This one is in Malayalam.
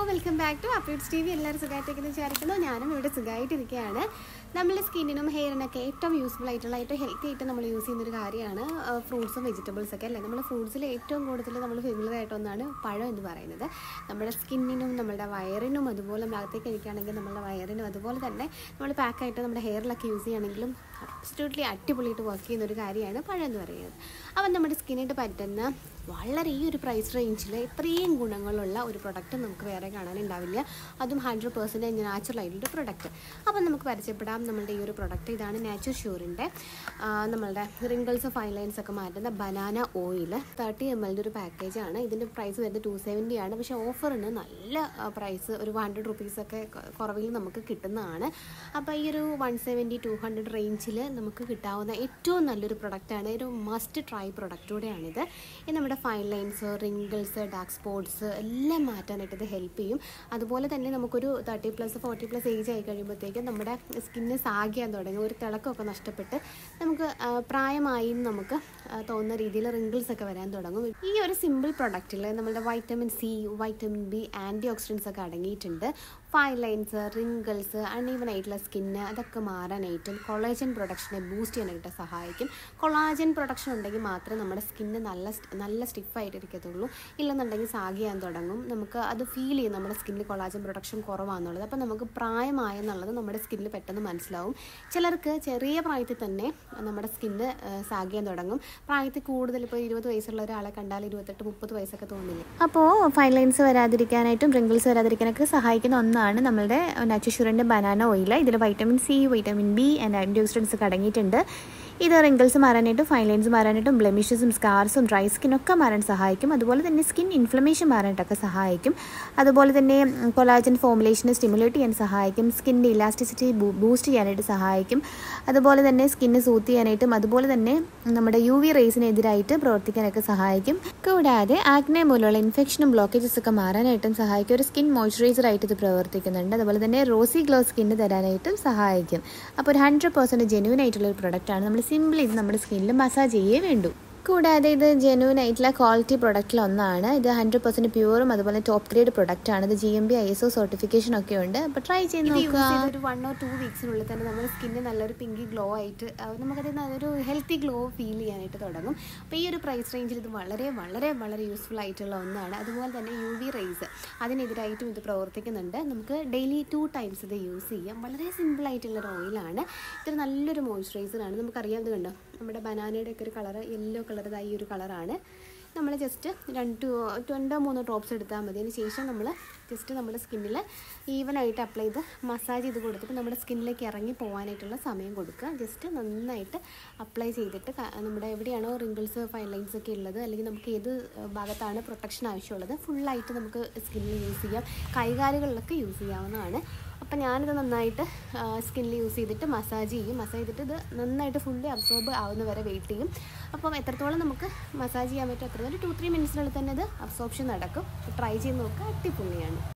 welcome back to updates T V എല്ലാവരും സുഖമായിട്ടിരിക്കുന്നു വിചാരിക്കുന്നു ഞാനും ഇവിടെ സുഖമായിട്ടിരിക്കുകയാണ് നമ്മുടെ സ്കിന്നിനും ഹെയറിനൊക്കെ ഏറ്റവും യൂസ്ഫുൾ ആയിട്ടുള്ള ഏറ്റവും ഹെൽത്തി ആയിട്ട് നമ്മൾ യൂസ് ചെയ്യുന്ന ഒരു കാര്യമാണ് ഫ്രൂട്ട്സും വെജിറ്റബിൾസ് ഒക്കെ അല്ലേ നമ്മൾ ഫ്രൂട്ട്സിൽ ഏറ്റവും കൂടുതൽ നമ്മൾ ഫെമിലർ ആയിട്ട് ഒന്നാണ് പഴം എന്ന് പറയുന്നത് നമ്മുടെ സ്കിന്നിനും നമ്മുടെ വയറിനും അതുപോലെ ഭാഗത്തേക്ക് കഴിക്കുകയാണെങ്കിൽ നമ്മുടെ വയറിനും അതുപോലെ തന്നെ നമ്മൾ പാക്കായിട്ട് നമ്മുടെ ഹെയറിലൊക്കെ യൂസ് ചെയ്യുകയാണെങ്കിലും അബ്സ്റ്റ്യൂട്ട്ലി അടിപൊളിയായിട്ട് വർക്ക് ചെയ്യുന്ന ഒരു കാര്യമാണ് പഴം എന്ന് പറയുന്നത് അപ്പം നമ്മുടെ സ്കിന്നിട്ട് പറ്റുന്ന വളരെ ഈ ഒരു പ്രൈസ് റേഞ്ചിൽ ഇത്രയും ഗുണങ്ങളുള്ള ഒരു പ്രൊഡക്റ്റ് നമുക്ക് വേറെ കാണാനുണ്ടാവില്ല അതും ഹൺഡ്രഡ് പെർസെൻറ്റേജ് നാച്ചുറൽ ആയിട്ടുള്ള പ്രൊഡക്റ്റ് അപ്പം നമുക്ക് പരിചയപ്പെടാം നമ്മളുടെ ഈ ഒരു പ്രൊഡക്റ്റ് ഇതാണ് നാച്ചുർ ഷ്യൂറിൻ്റെ നമ്മളുടെ റിങ്കിൾസ് ഫൈവ് ലൈൻസ് ഒക്കെ മാറ്റുന്ന ബനാന ഓയിൽ തേർട്ടി എം എല്ലിൻ്റെ ഒരു പാക്കേജാണ് ഇതിൻ്റെ പ്രൈസ് വരുന്നത് ടു സെവൻറ്റി ആണ് പക്ഷേ ഓഫറിന് നല്ല പ്രൈസ് ഒരു ഹൺഡ്രഡ് റുപ്പീസൊക്കെ കുറവിൽ നമുക്ക് കിട്ടുന്നതാണ് അപ്പോൾ ഈ ഒരു വൺ സെവൻറ്റി ടു ഹൺഡ്രഡ് റേഞ്ചിൽ നമുക്ക് കിട്ടാവുന്ന ഏറ്റവും നല്ലൊരു പ്രൊഡക്റ്റാണ് ഒരു മസ്റ്റ് ട്രൈ പ്രൊഡക്റ്റ് കൂടെയാണിത് ഇത് നമ്മുടെ fine lines wrinkles dark spots എല്ലാം മാറ്റാനായിട്ട് ഇത് ഹെൽപ്പ് ചെയ്യും അതുപോലെ തന്നെ നമുക്കൊരു thirty plus forty plus age ആയി കഴിയുമ്പോഴത്തേക്കും നമ്മുടെ സ്കിന്ന് സാഗിയാൻ തുടങ്ങും ഒരു തിളക്കമൊക്കെ നഷ്ടപ്പെട്ട് നമുക്ക് ആ, പ്രായമായി എന്ന് നമുക്ക് ആ, തോന്നുന്ന രീതിയിൽ റിങ്കിൾസ് ഒക്കെ വരാൻ തുടങ്ങും ഈ ഒരു സിമ്പിൾ പ്രൊഡക്റ്റിൽ നമ്മുടെ vitamin C vitamin B antioxidants ഒക്കെ അടങ്ങിയിട്ടുണ്ട് ഫൈൻ ലൈൻസ് റിങ്കിൾസ് അൺഈവൻ ആയിട്ടുള്ള സ്കിന്ന് അതൊക്കെ മാറാനായിട്ടും കൊളാജൻ പ്രൊഡക്ഷനെ ബൂസ്റ്റ് ചെയ്യാനായിട്ട് സഹായിക്കും കൊളാജൻ പ്രൊഡക്ഷൻ ഉണ്ടെങ്കിൽ മാത്രമേ നമ്മുടെ സ്കിന്ന് നല്ല സ്റ്റ്- നല്ല സ്റ്റിഫായിട്ട് ഇരിക്കത്തുള്ളൂ ഇല്ലെന്നുണ്ടെങ്കിൽ സാഗിയാൻ തുടങ്ങും നമുക്ക് അത് ഫീൽ ചെയ്യും നമ്മുടെ സ്കിന്നിൽ കൊളാജൻ പ്രൊഡക്ഷൻ കുറവാണെന്നുള്ളത് അപ്പോൾ നമുക്ക് പ്രായമായെന്നുള്ളത് നമ്മുടെ സ്കിന്നിൽ പെട്ടെന്ന് മനസ്സിലാവും ചിലർക്ക് ചെറിയ പ്രായത്തിൽ തന്നെ നമ്മുടെ സ്കിന്ന് സാഗിയാൻ തുടങ്ങും പ്രായത്തിൽ കൂടുതൽ ഇപ്പോൾ ഇരുപത് വയസ്സുള്ള ഒരാളെ കണ്ടാൽ ഇരുപത്തെട്ട് മുപ്പത് വയസ്സൊക്കെ തോന്നില്ലേ അപ്പോൾ ഫൈൻ ലൈൻസ് വരാതിരിക്കാനായിട്ടും റിങ്കിൾസ് വരാതിരിക്കാനൊക്കെ സഹായിക്കുന്ന ഒന്നാണ് നമ്മളുടെ നാച്ചുഷുറിൻ്റെ ബനാന ഓയിൽ ഇതിൽ vitamin C vitamin B and antioxidants ഒക്കെ അടങ്ങിയിട്ടുണ്ട് ഇത് റിങ്കിൾസ് മാറാനായിട്ടും ഫൈൻ ലൈൻസ് മാറാനായിട്ടും ബ്ലെമിഷസും സ്കാർസും ഡ്രൈ സ്കിന്നൊക്കെ മാറാൻ സഹായിക്കും അതുപോലെ തന്നെ സ്കിൻ ഇൻഫ്ലമേഷൻ മാറാനായിട്ടൊക്കെ സഹായിക്കും അതുപോലെ തന്നെ കൊലാജൻ ഫോമുലേഷനെ സ്റ്റിമുലേറ്റ് ചെയ്യാൻ സഹായിക്കും സ്കിന്നിൻ്റെ ഇലാസ്റ്റിസിറ്റി ബൂസ്റ്റ് ചെയ്യാനായിട്ട് സഹായിക്കും അതുപോലെ തന്നെ സ്കിന്ന് സൂത്ത് ചെയ്യാനായിട്ടും അതുപോലെ തന്നെ നമ്മുടെ യു വി റേസിനെതിരായിട്ട് പ്രവർത്തിക്കാനൊക്കെ സഹായിക്കും കൂടാതെ ആക്നെ മൂലമുള്ള ഇൻഫെക്ഷനും ബ്ലോക്കേജസ് ഒക്കെ മാറാനായിട്ടും സഹായിക്കും ഒരു സ്കിൻ മോയ്സ്ചറൈസർ ആയിട്ട് ഇത് പ്രവർത്തിക്കുന്നുണ്ട് അതുപോലെ തന്നെ റോസി ഗ്ലോ സ്കിന്ന് തരാനായിട്ടും സഹായിക്കും അപ്പോൾ ഒരു ഹൺഡ്രഡ് പെർസെൻറ്റ് ജെന്യൂൻ ആയിട്ടുള്ള ഒരു പ്രൊഡക്റ്റാണ് നമ്മൾ സിമ്പിൾ ഇത് നമ്മുടെ സ്കിന്നിൽ മസാജ് ചെയ്യേ വേണ്ടൂ കൂടാതെ ഇത് ജെന്യൂൻ ആയിട്ടുള്ള ക്വാളിറ്റി പ്രൊഡക്റ്റിൽ ഒന്നാണ് ഇത് ഹൺഡ്രഡ് പെർസെൻറ്റ് പ്യൂറും അതുപോലെ ടോപ്പ് ഗ്രേഡ് പ്രൊഡക്റ്റ് ആണ് ഇത് G M B I S O certification ഒക്കെ ഉണ്ട് അപ്പോൾ ട്രൈ ചെയ്ത് നോക്കുക ഒരു വൺ ഓർ ടു വീക്സിനുള്ളിൽ തന്നെ നമ്മുടെ സ്കിന്ന് നല്ലൊരു പിങ്കി ഗ്ലോ ആയിട്ട് ആ, നമുക്കത് നല്ലൊരു ഹെൽത്തി ഗ്ലോ ഫീൽ ചെയ്യാനായിട്ട് തുടങ്ങും അപ്പോൾ ഈ ഒരു പ്രൈസ് റേഞ്ചിൽ ഇത് വളരെ വളരെ വളരെ യൂസ്ഫുൾ ആയിട്ടുള്ള ഒന്നാണ് അതുപോലെ തന്നെ യു വി റേസ് അതിനെതിരായിട്ടും ഇത് പ്രവർത്തിക്കുന്നുണ്ട് നമുക്ക് ഡെയിലി ടു ടൈംസ് ഇത് യൂസ് ചെയ്യാം വളരെ സിമ്പിൾ ആയിട്ടുള്ളൊരു ഓയിലാണ് ഇതൊരു നല്ലൊരു മോയ്സ്ചറൈസറാണ് നമുക്കറിയാം ഇത് കണ്ടോ നമ്മുടെ ബനാനയുടെ ഒക്കെ ഒരു കളറ് യെല്ലോ കളർ ഈ ഒരു കളറാണ് നമ്മൾ ജസ്റ്റ് രണ്ട് രണ്ടോ മൂന്നോ ഡ്രോപ്സ് എടുത്താൽ മതി അതിന് ശേഷം നമ്മൾ ജസ്റ്റ് നമ്മുടെ സ്കിന്നിൽ ഈവനായിട്ട് അപ്ലൈ ചെയ്ത് മസാജ് ചെയ്ത് കൊടുത്തിട്ട് നമ്മുടെ സ്കിന്നിലേക്ക് ഇറങ്ങി പോകാനായിട്ടുള്ള സമയം കൊടുക്കുക ജസ്റ്റ് നന്നായിട്ട് അപ്ലൈ ചെയ്തിട്ട് ക- നമ്മുടെ എവിടെയാണോ റിങ്കിൾസ് ഫൈൻ ലൈൻസ് ഒക്കെ ഉള്ളത് അല്ലെങ്കിൽ നമുക്ക് ഏത് ഭാഗത്താണ് പ്രൊട്ടക്ഷൻ ആവശ്യമുള്ളത് ഫുള്ളായിട്ട് നമുക്ക് സ്കിന്നിൽ യൂസ് ചെയ്യാം കൈകാലുകളിലൊക്കെ യൂസ് ചെയ്യാവുന്നതാണ് അപ്പം ഞാനിത് നന്നായിട്ട് സ്കിന്നിൽ യൂസ് ചെയ്തിട്ട് മസാജ് ചെയ്യും മസാജ് ചെയ്തിട്ട് ഇത് നന്നായിട്ട് ഫുള്ളി അബ്സോർബ് ആവുന്ന വരെ വെയിറ്റ് ചെയ്യും അപ്പം എത്രത്തോളം നമുക്ക് മസാജ് ചെയ്യാൻ പറ്റും അത്ര ഒരു ടു ത്രീ മിനിറ്റ്സിനുള്ളിൽ തന്നെ ഇത് അബ്സോർപ്ഷൻ നടക്കും ട്രൈ ചെയ്ത് നോക്കുക അടിപൊളിയാണ്